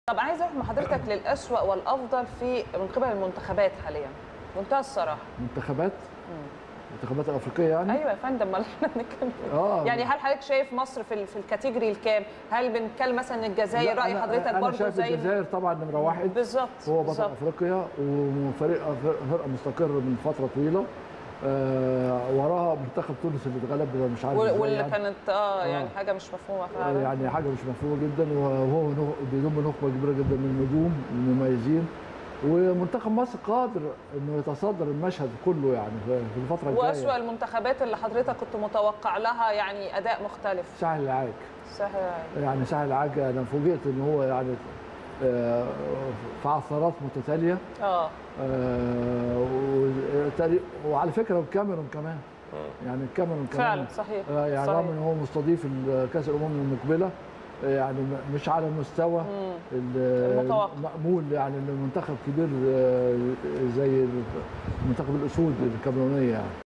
طب عايز اروح مع حضرتك للأسوأ والافضل في من قبل المنتخبات حاليا منتهى الصراحه منتخبات المنتخبات الافريقيه يعني ايوه يا فندم ما احنا بنتكلم اه يعني هل حضرتك شايف مصر في ال- في الكاتيجوري الكام؟ هل بنتكلم مثلا الجزائر لا، راي أنا- حضرتك انا برضه شايف زي الجزائر طبعا نمره واحد بالظبط هو بطل بالظبط. افريقيا وفريق فرقه مستقر من فتره طويله آه وراها منتخب تونس اللي اتغلب مش عارف وال- إزاي واللي يعني. كانت اه آه. يعني حاجه مش مفهومه فعلا يعني حاجه مش مفهومه جدا وهو نخ- بيضم نخبه كبيره جدا من النجوم المميزين ومنتخب مصر قادر انه يتصدر المشهد كله يعني في في الفتره واسوأ الجايه المنتخبات اللي حضرتك كنت متوقع لها يعني اداء مختلف سهل العاج سهل يعني سهل العاج انا فوجئت ان هو يعني آه، في عثرات متتاليه اه آه، وتقريبا- وعلى فكره والكاميرون كمان يعني الكاميرون كمان فعلا صحيح آه، يعني صحيح. رغم ان هو مستضيف كاس الامم المقبله آه، يعني م- مش على المستوى مم. ال- المتوقع. المأمول يعني المنتخب كبير آه، زي منتخب الاسود الكاميرونيه يعني